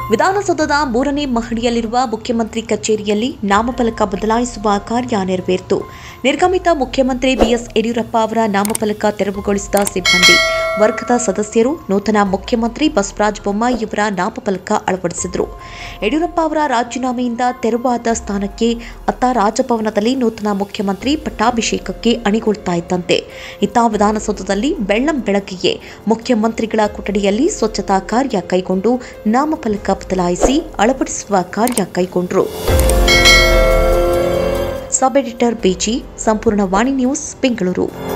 ವಿಧಾನಸೌಧದ ಮೂರನೇ ಮಹಡಿಯಲ್ಲಿರುವ ಮುಖ್ಯಮಂತ್ರಿ ಕಚೇರಿಯಲ್ಲಿ ನಾಮಫಲಕ ಬದಲಾಯಿಸುವ ಕಾರ್ಯ ನೆರವೇರಿತು ನಿರ್ಗಮಿತ ಮುಖ್ಯಮಂತ್ರಿ ಬಿಎಸ್ ಯಡಿಯೂರಪ್ಪ ಅವರ ನಾಮಫಲಕ ತೆರವುಗೊಳಿಸಿದ ಸಿಬ್ಬಂದಿ ವರ್ಗದ ಸದಸ್ಯರು ನೂತನ ಮುಖ್ಯಮಂತ್ರಿ ಬಸವರಾಜ ಬೊಮ್ಮಾಯಿ ಇವರ ನಾಮಫಲಕ ಅಳವಡಿಸಿದರು ಯಡಿಯೂರಪ್ಪ ಅವರ ರಾಜೀನಾಮೆಯಿಂದ ತೆರವಾದ ಸ್ಥಾನಕ್ಕೆ ಅತ್ತ ರಾಜಭವನದಲ್ಲಿ ನೂತನ ಮುಖ್ಯಮಂತ್ರಿ ಪಟ್ಟಾಭಿಷೇಕಕ್ಕೆ ಅಣಿಗೊಳ್ತಾ ಇದ್ದಂತೆ ಇತ್ತ ವಿಧಾನಸೌಧದಲ್ಲಿ ಬೆಳ್ಳಂ ಬೆಳಗ್ಗೆಯೇ ಮುಖ್ಯಮಂತ್ರಿಗಳ ಕೊಠಡಿಯಲ್ಲಿ ಸ್ವಚ್ಛತಾ ಕಾರ್ಯ ಕೈಗೊಂಡು ನಾಮಫಲಕ ಬದಲಾಯಿಸಿ ಅಳವಡಿಸುವ ಕಾರ್ಯ ಕೈಗೊಂಡರು ಸಬ್ ಎಡಿಟರ್ ಬಿಜಿ ಸಂಪೂರ್ಣ ವಾಣಿ ನ್ಯೂಸ್ ಬೆಂಗಳೂರು